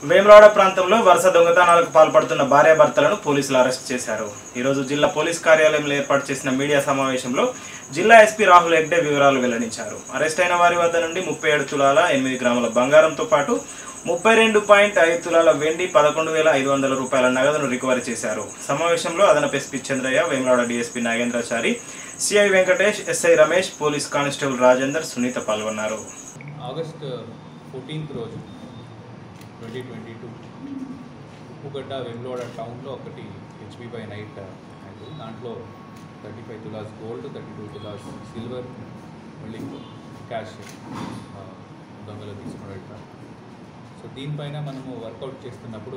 వేములవాడ ప్రాంతంలో వరుస దొంగతనాలకు పాల్పడుతున్న భార్యాభర్తలను పోలీసులు అరెస్ట్ చేశారు ఈరోజు జిల్లా పోలీస్ కార్యాలయంలో ఏర్పాటు చేసిన మీడియా సమావేశంలో జిల్లా ఎస్పీ రాహుల్ హెగ్డే వివరాలు వెల్లడించారు అరెస్ట్ అయిన వారి వద్ద నుండి ముప్పై ఏడు తులాల ఎనిమిది గ్రాముల బంగారంతో పాటు ముప్పై రెండు పాయింట్ ఐదు తులాల వెండి పదకొండు వేల ఐదు వందల రూపాయల నగదును రికవరీ చేశారు సమావేశంలో అదనపు SP Chandraiah Vemulawada DSP Nagendrachari CI Venkatesh SI Ramesh police constable Rajender Sunitha పాల్గొన్నారు ఆగస్ట్ ఫోర్టీన్త్ రోజు twenty twenty two Uppugadda Vemloda టౌన్లో ఒకటి హెచ్పి బై నైట్ అయింది దాంట్లో థర్టీ ఫైవ్ తులాస్ గోల్డ్ థర్టీ టూ తులాస్ సిల్వర్ మళ్ళీ క్యాష్ దొంగలు తీసుకుని వెళ్తారు సో దీనిపైన మనము వర్కౌట్ చేస్తున్నప్పుడు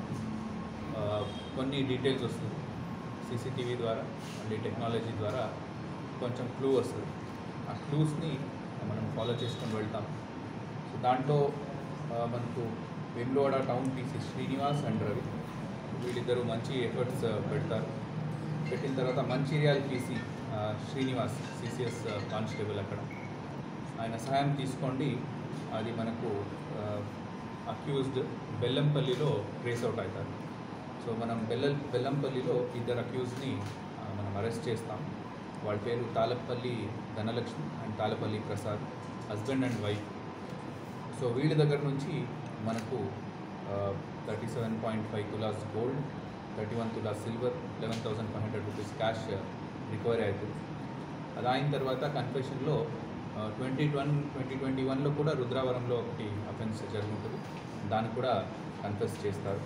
ఆ, కొన్ని డీటెయిల్స్ వస్తుంది సీసీటీవీ ద్వారా మళ్ళీ టెక్నాలజీ ద్వారా కొంచెం క్లూ వస్తుంది ఆ క్లూస్ని మనం ఫాలో చేసుకొని వెళ్తాం సో దాంట్లో ఆ, మనకు Vemulawada town PC Srinivas and Ravi వీళ్ళిద్దరూ మంచి ఎఫర్ట్స్ పెడతారు పెట్టిన తర్వాత మంచిర్యాల పీసీ ఆ, శ్రీనివాస్ సిసిఎస్ కానిస్టేబుల్ అక్కడ ఆయన సహాయం తీసుకోండి అది మనకు అక్యూజ్డ్ బెల్లంపల్లిలో ట్రేస్ అవుట్ అవుతారు సో మనం బెల్ల బెల్లంపల్లిలో ఇద్దరు అక్యూజ్ని మనం అరెస్ట్ చేస్తాం వాళ్ళ పేరు Thalapalli Dhanalakshmi and Thalapalli Prasad husband and wife so వీళ్ళ దగ్గర నుంచి మనకు థర్టీ సెవెన్ పాయింట్ ఫైవ్ తులాస్ గోల్డ్ థర్టీ వన్ తులాస్ silver eleven thousand five hundred rupees cash recovery అవుతుంది అది అయిన తర్వాత కన్ఫెషన్లో ట్వంటీ ట్వన్ ట్వంటీ ట్వంటీ వన్లో కూడా రుద్రావరంలో ఒకటి అఫెన్స్ జరుగుతుంది దాన్ని కూడా కన్ఫెస్ చేస్తారు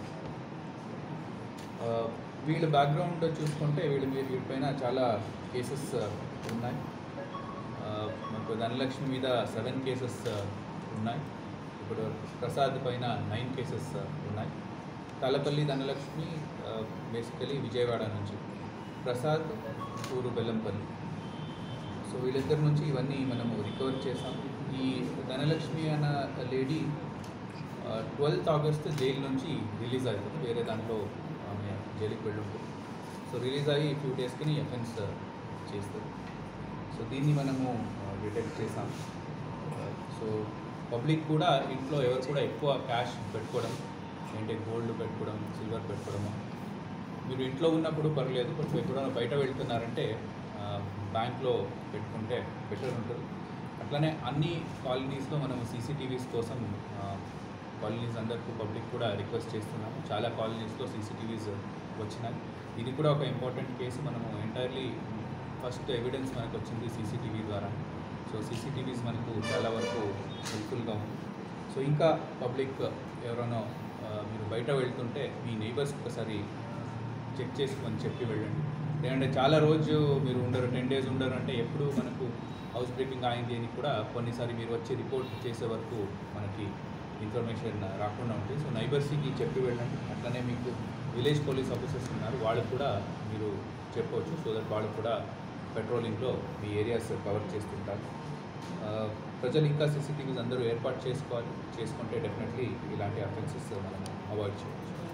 ఆ, వీళ్ళ బ్యాక్గ్రౌండ్ చూసుకుంటే వీళ్ళ మీద వీళ్ళపైన చాలా కేసెస్ ఉన్నాయి ఆ, మనకు ధనలక్ష్మి మీద సెవెన్ కేసెస్ ఉన్నాయి ఇప్పుడు ప్రసాద్ పైన నైన్ కేసెస్ ఉన్నాయి తాలపల్లి ధనలక్ష్మి బేసికలీ విజయవాడ నుంచి ప్రసాద్ ఊరు బెల్లంపల్లి సో వీళ్ళిద్దరి నుంచి ఇవన్నీ మనము రికవర్ చేసాం ఈ ధనలక్ష్మి అన్న లేడీ ట్వెల్త్ ఆగస్ట్ జైలు నుంచి రిలీజ్ అవుతుంది వేరే దాంట్లో ఆమె జైలుకి వెళ్ళి ఉంటుంది సో రిలీజ్ అయ్యి ఫ్యూ డేస్కి ఎఫెన్స్ చేస్తుంది సో దీన్ని మనము డిటెక్ట్ చేసాం సో పబ్లిక్ కూడా ఇంట్లో ఎవరు కూడా ఎక్కువ క్యాష్ పెట్టుకోవడం ఏంటి గోల్డ్ పెట్టుకోవడం సిల్వర్ పెట్టుకోవడము మీరు ఇంట్లో ఉన్నప్పుడు పర్లేదు బట్ ఎప్పుడైనా బయట వెళ్తున్నారంటే బ్యాంక్లో పెట్టుకుంటే బెటర్ ఉంటుంది అట్లనే అన్ని కాలనీస్లో మనము సీసీటీవీస్ కోసం కాలనీస్ అందరికీ పబ్లిక్ కూడా రిక్వెస్ట్ చేస్తున్నాము చాలా కాలనీస్లో సీసీటీవీస్ వచ్చినాయి ఇది కూడా ఒక ఇంపార్టెంట్ కేసు మనము ఎంటైర్లీ ఫస్ట్ ఎవిడెన్స్ మనకు వచ్చింది సీసీటీవీ ద్వారా సో సీసీటీవీస్ మనకు చాలా వరకు హెల్ప్ఫుల్గా ఉంది సో ఇంకా పబ్లిక్ ఎవరైనా ఆ, మీరు బయట వెళ్తుంటే మీ నైబర్స్ ఒకసారి చెక్ చేసుకొని చెప్పి వెళ్ళండి లేదంటే చాలా రోజు మీరు ఉండరు టెన్ డేస్ ఉండరు అంటే ఎప్పుడు మనకు హౌస్ బ్రేకింగ్ అయింది అని కూడా కొన్నిసారి మీరు వచ్చి రిపోర్ట్ చేసే వరకు మనకి ఇన్ఫర్మేషన్ రాకుండా ఉంటుంది సో నైబర్స్కి చెప్పి వెళ్ళండి అట్లనే మీకు విలేజ్ పోలీస్ ఆఫీసర్స్ ఉన్నారు వాళ్ళు కూడా మీరు చెప్పవచ్చు సో దట్ వాళ్ళు కూడా పెట్రోలింగ్లో మీ ఏరియాస్ కవర్ చేస్తుంటారు ఆ, ప్రజలు ఇంకా సీసీటీవీస్ అందరూ ఏర్పాటు చేసుకోవాలి చేసుకుంటే డెఫినెట్లీ ఇలాంటి అఫెన్సెస్ మనం అవాయిడ్ చేయవచ్చు